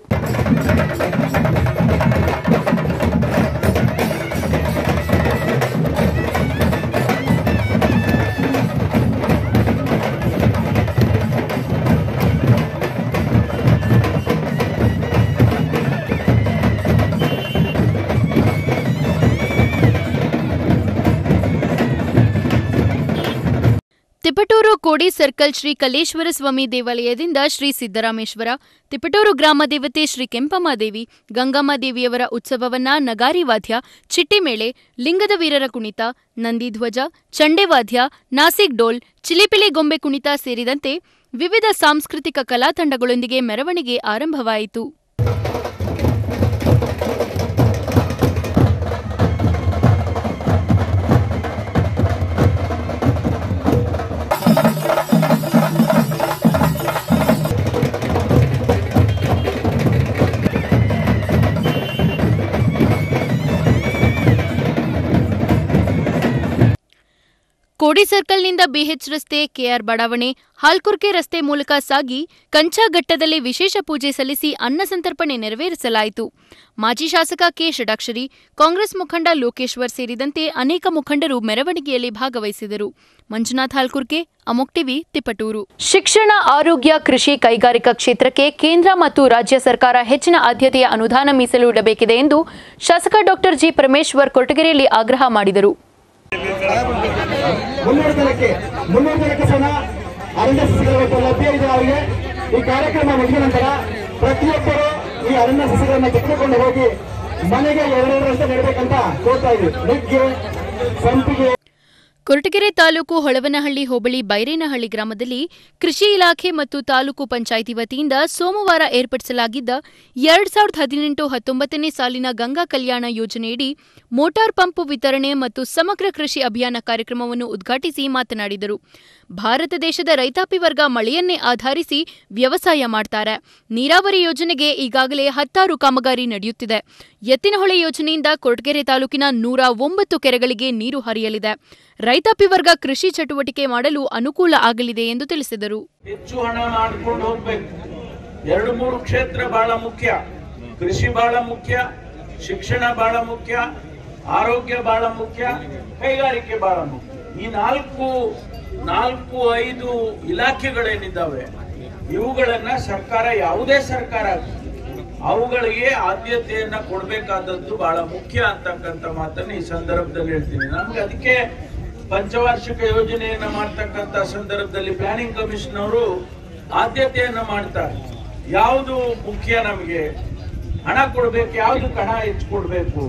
ತಿಪಟೂರು ಕೋಡಿ ಸರ್ಕಲ್ ಶ್ರೀ ಕಲೇಶ್ವರ ಸ್ವಾಮಿ ದೇವಾಲಯದಿಂದ ಶ್ರೀ ಸಿದ್ದರಾಮೇಶ್ವರ ತಿಪಟೂರು ಗ್ರಾಮ ದೇವತೆ ಶ್ರೀ ಕೆಂಪಮ್ಮ ದೇವಿ ಗಂಗಮ್ಮ ದೇವಿಯವರ ಉತ್ಸವವನ್ನ ನಗಾರಿ ವಾದ್ಯ ಚಿಟ್ಟಿಮೇಳೆ ಲಿಂಗದ ವೀರರ ಕುಣಿತ ನಂದಿಧ್ವಜ ಚಂಡೆವಾದ್ಯ ನಾಸಿಕ್ ಡೋಲ್ ಚಿಲಿಪಿಲಿ ಗೊಂಬೆ ಕುಣಿತ ಸೇರಿದಂತೆ ವಿವಿಧ ಸಾಂಸ್ಕೃತಿಕ ಕಲಾ ತಂಡಗಳೊಂದಿಗೆ ಮೆರವಣಿಗೆ ಆರಂಭವಾಯಿತು ಕೋಡಿ ಸರ್ಕಲ್ನಿಂದ ಬಿಎಚ್ ರಸ್ತೆ ಕೆಆರ್ ಬಡಾವಣೆ ಹಾಲ್ಕುರ್ಕೆ ರಸ್ತೆ ಮೂಲಕ ಸಾಗಿ ಕಂಚಾಘಟ್ಟದಲ್ಲಿ ವಿಶೇಷ ಪೂಜೆ ಸಲ್ಲಿಸಿ ಅನ್ನ ಸಂತರ್ಪಣೆ ನೆರವೇರಿಸಲಾಯಿತು ಮಾಜಿ ಶಾಸಕ ಕೆ ಷಡಾಕ್ಷರಿ ಕಾಂಗ್ರೆಸ್ ಮುಖಂಡ ಲೋಕೇಶ್ವರ್ ಸೇರಿದಂತೆ ಅನೇಕ ಮುಖಂಡರು ಮೆರವಣಿಗೆಯಲ್ಲಿ ಭಾಗವಹಿಸಿದರು ಮಂಜುನಾಥ್ ಹಾಲ್ಕುರ್ಕೆ ಅಮೋಕ್ ಟಿವಿ ತಿಪಟೂರು ಶಿಕ್ಷಣ ಆರೋಗ್ಯ ಕೃಷಿ ಕೈಗಾರಿಕಾ ಕ್ಷೇತ್ರಕ್ಕೆ ಕೇಂದ್ರ ಮತ್ತು ರಾಜ್ಯ ಸರ್ಕಾರ ಹೆಚ್ಚಿನ ಆದ್ಯತೆಯ ಅನುದಾನ ಮೀಸಲು ಇಡಬೇಕಿದೆ ಎಂದು ಶಾಸಕ ಡಾಕ್ಟರ್ ಜಿ ಪರಮೇಶ್ವರ್ ಕೊರಟಗೆರೆಯಲ್ಲಿ ಆಗ್ರಹ ಮಾಡಿದರು ಮುನ್ನೂರು ಜನಕ್ಕೆ ಮುನ್ನೂರು ಜನಕ್ಕೆ ಸಹ ಅರಣ್ಯ ಸಸ್ಯಗಳ ಲಭ್ಯ ಇದೆ ಅವರಿಗೆ ಈ ಕಾರ್ಯಕ್ರಮ ಮುಗಿದ ನಂತರ ಪ್ರತಿಯೊಬ್ಬರು ಈ ಅರಣ್ಯ ಸಸ್ಯಗಳನ್ನ ತೆಗೆದುಕೊಂಡು ಹೋಗಿ ಮನೆಗೆ ಎರಡೆರಡು ವರ್ಷ ನೆಡಬೇಕಂತ ಕೋರ್ತಾ ಇದ್ವಿ ನುಗ್ಗೆ ಸಂಪಿಗೆ ಕೊರಟಗೆರೆ ತಾಲೂಕು ಹೊಳವನಹಳ್ಳಿ ಹೋಬಳಿ ಬೈರೇನಹಳ್ಳಿ ಗ್ರಾಮದಲ್ಲಿ ಕೃಷಿ ಇಲಾಖೆ ಮತ್ತು ತಾಲೂಕು ಪಂಚಾಯಿತಿ ವತಿಯಿಂದ ಸೋಮವಾರ ಏರ್ಪಡಿಸಲಾಗಿದ್ದ ಎರಡ್ ಸಾವಿರದ ಹದಿನೆಂಟು ಹತ್ತೊಂಬತ್ತನೇ ಸಾಲಿನ ಗಂಗಾ ಕಲ್ಯಾಣ ಯೋಜನೆಯಡಿ ಮೋಟಾರ್ ಪಂಪ್ ವಿತರಣೆ ಮತ್ತು ಸಮಗ್ರ ಕೃಷಿ ಅಭಿಯಾನ ಕಾರ್ಯಕ್ರಮವನ್ನು ಉದ್ಘಾಟಿಸಿ ಮಾತನಾಡಿದರು ಭಾರತ ದೇಶದ ರೈತಾಪಿ ವರ್ಗ ಮಳೆಯನ್ನೇ ಆಧರಿಸಿ ವ್ಯವಸಾಯ ಮಾಡ್ತಾರೆ ನೀರಾವರಿ ಯೋಜನೆಗೆ ಈಗಾಗಲೇ ಹತ್ತಾರು ಕಾಮಗಾರಿ ನಡೆಯುತ್ತಿದೆ ಎತ್ತಿನಹೊಳೆ ಯೋಜನೆಯಿಂದ ಕೊರಟಗೆರೆ ತಾಲೂಕಿನ ನೂರ ಒಂಬತ್ತು ಕೆರೆಗಳಿಗೆ ನೀರು ಹರಿಯಲಿದೆ ರೈತಾಪಿ ವರ್ಗ ಕೃಷಿ ಚಟುವಟಿಕೆ ಮಾಡಲು ಅನುಕೂಲ ಆಗಲಿದೆ ಎಂದು ತಿಳಿಸಿದರು ಹೆಚ್ಚು ಹಣ ಮಾಡ್ಕೊಂಡು ಹೋಗ್ಬೇಕು ಎರಡು ಮೂರು ಕ್ಷೇತ್ರ ಬಹಳ ಮುಖ್ಯ ಕೃಷಿ ಬಹಳ ಮುಖ್ಯ ಶಿಕ್ಷಣ ಬಹಳ ಮುಖ್ಯ ಆರೋಗ್ಯ ಬಹಳ ಮುಖ್ಯ ಕೈಗಾರಿಕೆ ಬಹಳ ಮುಖ್ಯ ಈ ನಾಲ್ಕು ನಾಲ್ಕು ಐದು ಇಲಾಖೆಗಳೇನಿದ್ದಾವೆ ಇವುಗಳನ್ನ ಸರ್ಕಾರ ಯಾವುದೇ ಸರ್ಕಾರ ಆಗ್ಲಿ, ಅವುಗಳಿಗೆ ಆದ್ಯತೆಯನ್ನ ಕೊಡಬೇಕಾದದ್ದು ಬಹಳ ಮುಖ್ಯ ಅಂತಕ್ಕಂಥ ಮಾತನ್ನ ಈ ಸಂದರ್ಭದಲ್ಲಿ ಹೇಳ್ತೀನಿ ನಮ್ಗೆ ಅದಕ್ಕೆ ಪಂಚವಾರ್ಷಿಕ ಯೋಜನೆಯನ್ನ ಮಾಡ್ತಕ್ಕಂಥ ಸಂದರ್ಭದಲ್ಲಿ ಪ್ಲಾನಿಂಗ್ ಕಮಿಷನ್ ಅವರು ಆದ್ಯತೆಯನ್ನ ಮಾಡ್ತಾರೆ ಯಾವುದು ಮುಖ್ಯ ನಮಗೆ ಹಣ ಕೊಡ್ಬೇಕು ಯಾವ್ದು ಹಣ ಹೆಚ್ಚು ಕೊಡ್ಬೇಕು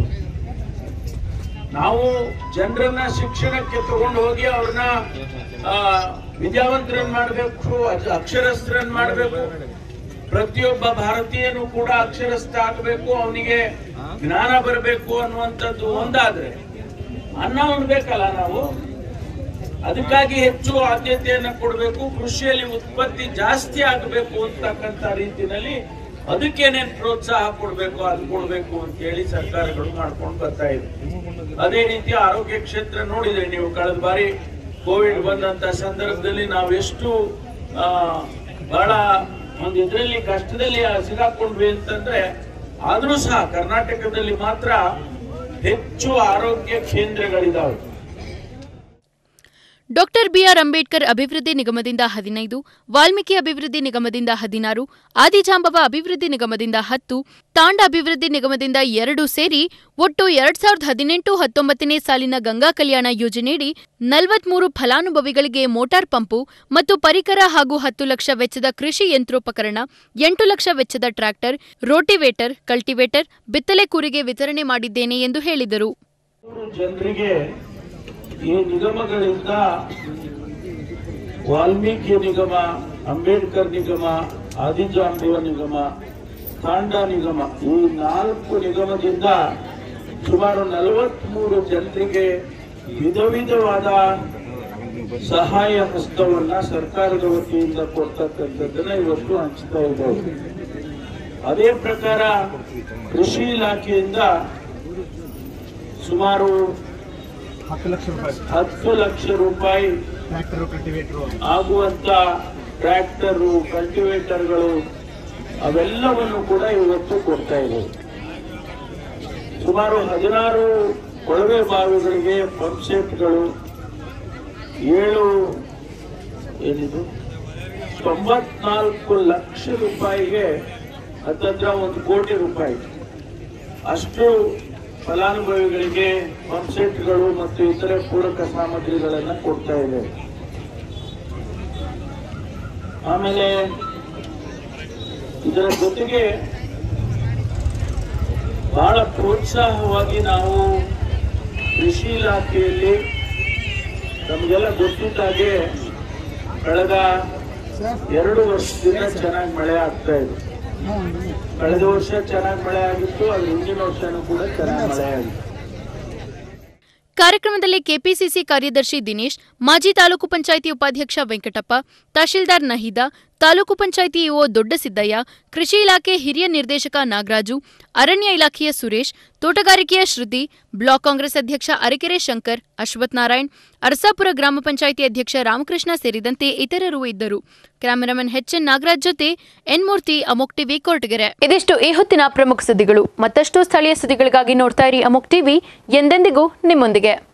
ನಾವು ಜನರನ್ನ ಶಿಕ್ಷಣಕ್ಕೆ ತಗೊಂಡು ಹೋಗಿ ಅವ್ರನ್ನ ಆ, ವಿದ್ಯಾವಂತರನ್ನ ಮಾಡಬೇಕು ಅಕ್ಷರಸ್ಥರನ್ನ ಮಾಡಬೇಕು ಪ್ರತಿಯೊಬ್ಬ ಭಾರತೀಯನು ಕೂಡ ಅಕ್ಷರಸ್ಥ ಆಗಬೇಕು ಅವನಿಗೆ ಜ್ಞಾನ ಬರಬೇಕು ಅನ್ನುವಂಥದ್ದು ಒಂದಾದ್ರೆ ಅನ್ನ ಉಣ್ಬೇಕಲ್ಲ ನಾವು ಅದಕ್ಕಾಗಿ ಹೆಚ್ಚು ಆದ್ಯತೆಯನ್ನ ಕೊಡಬೇಕು ಕೃಷಿಯಲ್ಲಿ ಉತ್ಪತ್ತಿ ಜಾಸ್ತಿ ಆಗಬೇಕು ಅಂತಕ್ಕಂಥ ರೀತಿನಲ್ಲಿ ಅದಕ್ಕೇನೇನ್ ಪ್ರೋತ್ಸಾಹ ಕೊಡಬೇಕು ಅದು ಕೊಡಬೇಕು ಅಂತ ಹೇಳಿ ಸರ್ಕಾರಗಳು ಮಾಡ್ಕೊಂಡು ಬರ್ತಾ ಇದೆ ಅದೇ ರೀತಿ ಆರೋಗ್ಯ ಕ್ಷೇತ್ರ ನೋಡಿದ್ರೆ ನೀವು ಕಳೆದ ಬಾರಿ ಕೋವಿಡ್ ಬಂದಂತ ಸಂದರ್ಭದಲ್ಲಿ ನಾವು ಎಷ್ಟು ಆ, ಬಹಳ ಒಂದು ಇದರಲ್ಲಿ ಕಷ್ಟದಲ್ಲಿ ಸಿಗಾಕೊಂಡ್ವಿ ಅಂತಂದ್ರೆ ಆದ್ರೂ ಸಹ ಕರ್ನಾಟಕದಲ್ಲಿ ಮಾತ್ರ ಹೆಚ್ಚು ಆರೋಗ್ಯ ಕೇಂದ್ರಗಳಿದಾವೆ ಡಾಕ್ಟರ್ ಬಿಆರ್ ಅಂಬೇಡ್ಕರ್ ಅಭಿವೃದ್ಧಿ ನಿಗಮದಿಂದ ಹದಿನೈದು ವಾಲ್ಮೀಕಿ ಅಭಿವೃದ್ಧಿ ನಿಗಮದಿಂದ ಹದಿನಾರು ಆದಿಜಾಂಬವ ಅಭಿವೃದ್ಧಿ ನಿಗಮದಿಂದ ಹತ್ತು ತಾಂಡ ಅಭಿವೃದ್ಧಿ ನಿಗಮದಿಂದ ಎರಡು ಸೇರಿ ಒಟ್ಟು ಎರಡ್ ಸಾವಿರದ ಹದಿನೆಂಟು ಹತ್ತೊಂಬತ್ತನೇ ಸಾಲಿನ ಗಂಗಾ ಕಲ್ಯಾಣ ಯೋಜನೆಯಡಿ ನಲವತ್ಮೂರು ಫಲಾನುಭವಿಗಳಿಗೆ ಮೋಟಾರ್ ಪಂಪು ಮತ್ತು ಪರಿಕರ ಹಾಗೂ ಹತ್ತು ಲಕ್ಷ ವೆಚ್ಚದ ಕೃಷಿ ಯಂತ್ರೋಪಕರಣ ಎಂಟು ಲಕ್ಷ ವೆಚ್ಚದ ಟ್ರ್ಯಾಕ್ಟರ್ ರೋಟಿವೇಟರ್ ಕಲ್ಟಿವೇಟರ್ ಬಿತ್ತಲೆ ಕೂರಿಗೆ ವಿತರಣೆ ಮಾಡಿದ್ದೇನೆ ಎಂದು ಹೇಳಿದರು ಮೂರು ಜನರಿಗೆ ಈ ನಿಗಮಗಳಿಂದ ವಾಲ್ಮೀಕಿ ನಿಗಮ ಅಂಬೇಡ್ಕರ್ ನಿಗಮ ಆದಿಜಾಂಬುವ ನಿಗಮ ತಾಂಡ ನಿಗಮ ಈ ನಾಲ್ಕು ನಿಗಮದಿಂದ ಸುಮಾರು ನಲವತ್ಮೂರು ಜನರಿಗೆ ವಿಧ ವಿಧವಾದ ಸಹಾಯ ಹಸ್ತವನ್ನ ಸರ್ಕಾರದ ವತಿಯಿಂದ ಕೊಡ್ತಕ್ಕಂಥದ್ದನ್ನ ಇವತ್ತು ಹಂಚ್ತಾ ಇದ್ದೇವೆ ಅದೇ ಪ್ರಕಾರ ಕೃಷಿ ಇಲಾಖೆಯಿಂದ ಸುಮಾರು ಹತ್ತು ಲಕ್ಷ ರೂಪಾಯಿ ಹತ್ತು ಲಕ್ಷ ರೂಪಾಯಿ ಟ್ರ್ಯಾಕ್ಟರ್ ಕಲ್ಟಿವೇಟರ್ ಆಗುವಂತ ಟ್ರ್ಯಾಕ್ಟರು ಕಲ್ಟಿವೇಟರ್ಗಳು ಅವೆಲ್ಲವನ್ನು ಕೂಡ ಇವತ್ತು ಕೊಡ್ತಾ ಇದ್ದೇವೆ ಸುಮಾರು ಹದಿನಾರು ಕೊಳವೆ ಬಾವಿಗಳಿಗೆ ಪಂಪ್ ಸೆಟ್ಗಳು ಏಳು ಏನಿದು ತೊಂಬತ್ನಾಲ್ಕು ಲಕ್ಷ ರೂಪಾಯಿಗೆ ಹತ್ತತ್ರ ಒಂದು ಕೋಟಿ ರೂಪಾಯಿ ಅಷ್ಟು ಫಲಾನುಭವಿಗಳಿಗೆ ಪಂಪ್ ಸೆಟ್ಗಳು ಮತ್ತು ಇತರೆ ಪೂರಕ ಸಾಮಗ್ರಿಗಳನ್ನು ಕೊಡ್ತಾ ಇದ್ದೇವೆ ಆಮೇಲೆ ಇದರ ಜೊತೆಗೆ ಬಹಳ ಪ್ರೋತ್ಸಾಹವಾಗಿ ನಾವು ಕೃಷಿ ಇಲಾಖೆಯಲ್ಲಿ ನಮಗೆಲ್ಲ ಗೊತ್ತಿದ್ದ ಹಾಗೆ ಕಳೆದ ಎರಡು ವರ್ಷದಿಂದ ಚೆನ್ನಾಗಿ ಮಳೆ ಆಗ್ತಾ ಇದೆ ಕಳೆದ ವರ್ಷ ಚೆನ್ನಾಗಿ ಮಳೆ ಆಗಿತ್ತು ಅದ್ರ ಹಿಂದಿನ ವರ್ಷನೂ ಕೂಡ ಚೆನ್ನಾಗಿ ಮಳೆ ಆಗಿತ್ತು ಕಾರ್ಯಕ್ರಮದಲ್ಲಿ ಕೆಪಿಸಿಸಿ ಕಾರ್ಯದರ್ಶಿ ದಿನೇಶ್ ಮಾಜಿ ತಾಲೂಕು ಪಂಚಾಯಿತಿ ಉಪಾಧ್ಯಕ್ಷ ವೆಂಕಟಪ್ಪ ತಹಶೀಲ್ದಾರ್ ನಹೀದಾ ತಾಲೂಕು ಪಂಚಾಯಿತಿ ಇಒ ದೊಡ್ಡಸಿದ್ದಯ್ಯ ಕೃಷಿ ಇಲಾಖೆ ಹಿರಿಯ ನಿರ್ದೇಶಕ ನಾಗರಾಜು ಅರಣ್ಯ ಇಲಾಖೆಯ ಸುರೇಶ್ ತೋಟಗಾರಿಕೆಯ ಶ್ರುತಿ ಬ್ಲಾಕ್ ಕಾಂಗ್ರೆಸ್ ಅಧ್ಯಕ್ಷ ಅರಕೆರೆ ಶಂಕರ್ ಅಶ್ವಥ್ ನಾರಾಯಣ್ ಅರಸಾಪುರ ಗ್ರಾಮ ಪಂಚಾಯಿತಿ ಅಧ್ಯಕ್ಷ ರಾಮಕೃಷ್ಣ ಸೇರಿದಂತೆ ಇತರರು ಇದ್ದರು ಕ್ಯಾಮೆರಾಮನ್ ಎನ್ ನಾಗರಾಜ್ ಜೊತೆ ಎನ್ ಮೂರ್ತಿ ಅಮೋಕ್ ಟಿವಿ ಕೊರಟಗೆರೆ ಇದಿಷ್ಟು ಈ ಹೊತ್ತಿನ ಪ್ರಮುಖ ಸುದ್ದಿಗಳು ಮತ್ತಷ್ಟು ಸ್ಥಳೀಯ ಸುದ್ದಿಗಳಿಗಾಗಿ ನೋಡ್ತಾ ಇರಿ ಅಮೋಕ್ ಟಿವಿ ಎಂದೆಂದಿಗೂ ನಿಮ್ಮೊಂದಿಗೆ